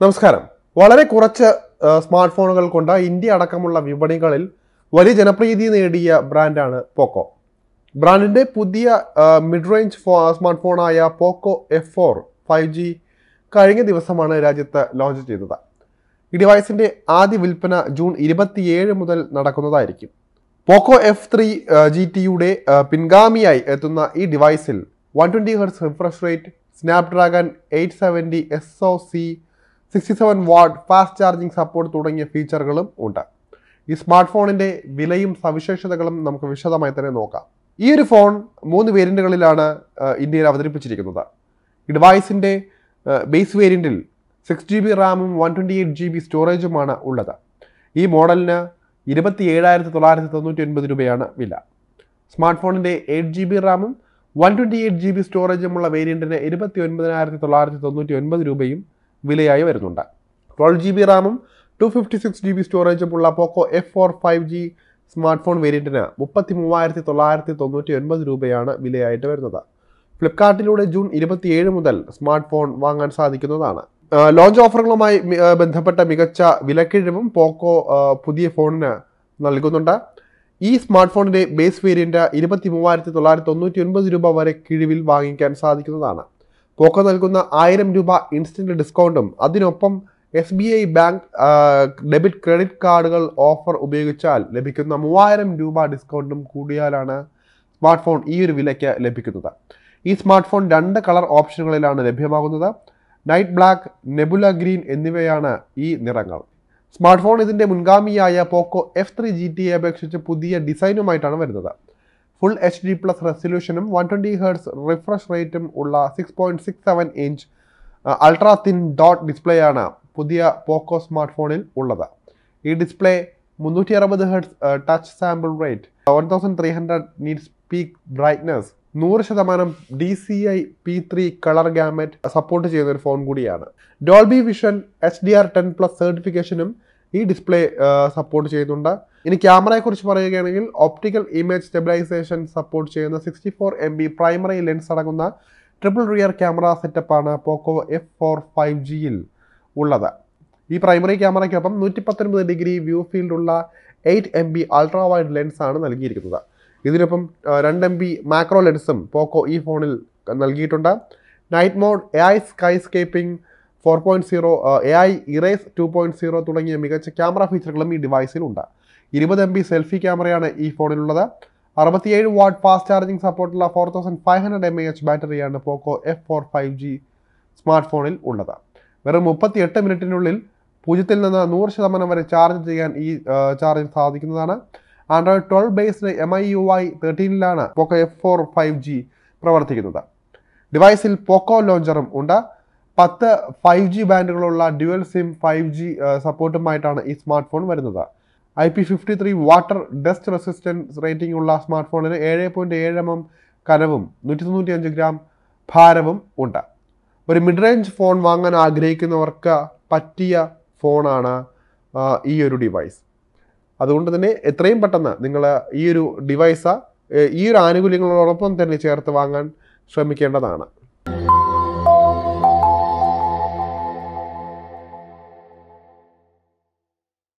നമസ്കാരം വളരെ കുറച്ച് ആ, സ്മാർട്ട് ഫോണുകൾ കൊണ്ട് ഇന്ത്യ അടക്കമുള്ള വിപണികളിൽ വലിയ ജനപ്രീതി നേടിയ ബ്രാൻഡാണ് പോക്കോ ബ്രാൻഡിന്റെ പുതിയ മിഡ് റേഞ്ച് ഫോ സ്മാർട്ട് ഫോണായ Poco F four five G കഴിഞ്ഞ ദിവസമാണ് രാജ്യത്ത് ലോഞ്ച് ചെയ്തത് ഈ ഡിവൈസിന്റെ ആദ്യ വിൽപ്പന ജൂൺ ഇരുപത്തിയേഴ് മുതൽ നടക്കുന്നതായിരിക്കും പോക്കോ എഫ് ത്രീ ജി ടിയുടെ പിൻഗാമിയായി എത്തുന്ന ഈ ഡിവൈസിൽ one twenty hertz refresh rate Snapdragon eight seventy S O C sixty seven watt fast charging support തുടങ്ങിയ ഫീച്ചറുകളും ഉണ്ട് ഈ സ്മാർട്ട് ഫോണിന്റെ വിലയും സവിശേഷതകളും നമുക്ക് വിശദമായി തന്നെ നോക്കാം ഈ ഒരു ഫോൺ മൂന്ന് വേരിയന്റുകളിലാണ് ഇന്ത്യയിൽ അവതരിപ്പിച്ചിരിക്കുന്നത് ഈ ഡിവൈസിന്റെ ബേസ് വേരിയന്റിൽ സിക്സ് ജി ബി റാമും one twenty eight G B സ്റ്റോറേജുമാണ് ഉള്ളത് ഈ മോഡലിന് ഇരുപത്തി ഏഴായിരത്തി തൊള്ളായിരത്തി തൊണ്ണൂറ്റി ഒൻപത് രൂപയാണ് വില സ്മാർട്ട് ഫോണിന്റെ എയ്റ്റ് ജി ബി റാമും one twenty eight G B സ്റ്റോറേജുമുള്ള വേരിയന്റിന് ഇരുപത്തി ഒൻപതിനായിരത്തി തൊള്ളായിരത്തി തൊണ്ണൂറ്റി ഒൻപത് രൂപയും വിലയായി വരുന്നുണ്ട് ട്വൽവ് ജി ബി റാമും two fifty six G B സ്റ്റോറേജുമുള്ള Poco F four five G smart phone വേരിയന്റിന് മുപ്പത്തി മൂവായിരത്തി തൊള്ളായിരത്തി തൊണ്ണൂറ്റി ഒൻപത് രൂപയാണ് വിലയായിട്ട് വരുന്നത് ഫ്ലിപ്കാർട്ടിലൂടെ ജൂൺ ഇരുപത്തിയേഴ് മുതൽ സ്മാർട്ട് ഫോൺ വാങ്ങാൻ സാധിക്കുന്നതാണ് ആ, ലോഞ്ച് ഓഫറുകളുമായി മി- ആ, ബന്ധപ്പെട്ട മികച്ച വിലക്കിഴിവും പോക്കോ ആ, പുതിയ ഫോണിന് നൽകുന്നുണ്ട് ഈ സ്മാർട്ട് ഫോണിന്റെ ബേസ് വേരിയന്റ് ഇരുപത്തി മൂവായിരത്തി തൊള്ളായിരത്തി തൊണ്ണൂറ്റി ഒൻപത് രൂപ വരെ കിഴിവിൽ വാങ്ങിക്കാൻ സാധിക്കുന്നതാണ് പോക്കോ നൽകുന്ന ആയിരം രൂപ ഇൻസ്റ്റന്റ് ഡിസ്കൗണ്ടും അതിനൊപ്പം S B I bank debit credit കാർഡുകൾ ഓഫർ ഉപയോഗിച്ചാൽ ലഭിക്കുന്ന മൂവായിരം രൂപ ഡിസ്കൗണ്ടും കൂടിയാലാണ് സ്മാർട്ട് ഫോൺ ഈ ഒരു വിലയ്ക്ക് ലഭിക്കുന്നത് ഈ സ്മാർട്ട് ഫോൺ രണ്ട് കളർ ഓപ്ഷനുകളിലാണ് ലഭ്യമാകുന്നത് നൈറ്റ് ബ്ലാക്ക് നെബുല ഗ്രീൻ എന്നിവയാണ് ഈ നിറങ്ങൾ സ്മാർട്ട് ഫോൺ ഇതിന്റെ മുൻഗാമിയായ Poco F three G T അപേക്ഷിച്ച് പുതിയ ഡിസൈനുമായിട്ടാണ് വരുന്നത് ഫുൾ എച്ച് ഡി പ്ലസ് റെസൊല്യൂഷനും വൺ ട്വൻറ്റി ഹേർട്സ് റിഫ്രഷ് റേറ്റും ഉള്ള six point six seven inch ultra thin dot display ആണ് പുതിയ പോക്കോ സ്മാർട്ട് ഫോണിൽ ഉള്ളത് ഈ ഡിസ്പ്ലേ മുന്നൂറ്റി അറുപത് hertz touch sample rate one thousand three hundred nits peak brightness നൂറ് ശതമാനം D C I P three colour gamut support ചെയ്യുന്ന ഒരു ഫോൺ കൂടിയാണ് Dolby vision H D R ten plus സർട്ടിഫിക്കേഷനും ഈ ഡിസ്പ്ലേ സപ്പോർട്ട് ചെയ്യുന്നുണ്ട് ഇനി ക്യാമറയെക്കുറിച്ച് പറയുകയാണെങ്കിൽ ഓപ്റ്റിക്കൽ ഇമേജ് സ്റ്റെബിലൈസേഷൻ സപ്പോർട്ട് ചെയ്യുന്ന sixty four M B primary lens അടങ്ങുന്ന ട്രിപ്പിൾ റിയർ ക്യാമറ സെറ്റപ്പാണ് പോക്കോ എഫ് ഫോർ ഫൈവ് ജിയിൽ ഉള്ളത് ഈ പ്രൈമറി ക്യാമറയ്ക്കൊപ്പം നൂറ്റി പത്തൊൻപത് ഡിഗ്രി വ്യൂ ഫീൽഡ് ഉള്ള eight M B ultra wide lens ആണ് നൽകിയിരിക്കുന്നത് ഇതിനൊപ്പം ആ, രണ്ട് എം ബി മാക്രോ ലെൻസും പോക്കോ ഈ ഫോണിൽ നൽകിയിട്ടുണ്ട് night mode A I skyscaping four point zero A I erase two point zero തുടങ്ങിയ മികച്ച ക്യാമറ ഫീച്ചറുകളും ഈ ഡിവൈസിലുണ്ട് ഇരുപത് എം ബി സെൽഫി ക്യാമറയാണ് ഈ ഫോണിലുള്ളത് അറുപത്തിയേഴ് വാട്ട് ഫാസ്റ്റ് ചാർജിംഗ് സപ്പോർട്ടുള്ള four thousand five hundred M A H ബാറ്ററിയാണ് Poco F four five G smart ഫോണിൽ ഉള്ളത് വെറും മുപ്പത്തി എട്ട് മിനിറ്റിനുള്ളിൽ പൂജ്യത്തിൽ നിന്ന് നൂറ് ശതമാനം വരെ ചാർജ് ചെയ്യാൻ ഈ ചാർജ് സാധിക്കുന്നതാണ് Android twelve based M I U I തേർട്ടീനിലാണ് Poco F four five G പ്രവർത്തിക്കുന്നത് ഡിവൈസിൽ പോക്കോ ലോഞ്ചറും ഉണ്ട് പത്ത് ഫൈവ് ജി ബാൻഡുകളുള്ള ഡ്യുവൽ സിം ഫൈവ് ജി സപ്പോർട്ടുമായിട്ടാണ് ഈ സ്മാർട്ട് ഫോൺ വരുന്നത് I P fifty three water dust resistance rating ഉള്ള സ്മാർട്ട് ഫോണിന് ഏഴ് പോയിൻറ്റ് ഏഴ് എം എം കനവും നൂറ്റി തൊണ്ണൂറ്റി അഞ്ച് ഗ്രാം ഭാരവും ഉണ്ട് ഒരു മിഡ് റേഞ്ച് ഫോൺ വാങ്ങാൻ ആഗ്രഹിക്കുന്നവർക്ക് പറ്റിയ ഫോണാണ് ആ, ഈ ഒരു ഡിവൈസ് അതുകൊണ്ട് തന്നെ എത്രയും പെട്ടെന്ന് നിങ്ങൾ ഈ ഒരു ഡിവൈസ് ഈ ഒരു ആനുകൂല്യങ്ങളോടൊപ്പം തന്നെ ചേർത്ത് വാങ്ങാൻ ശ്രമിക്കേണ്ടതാണ്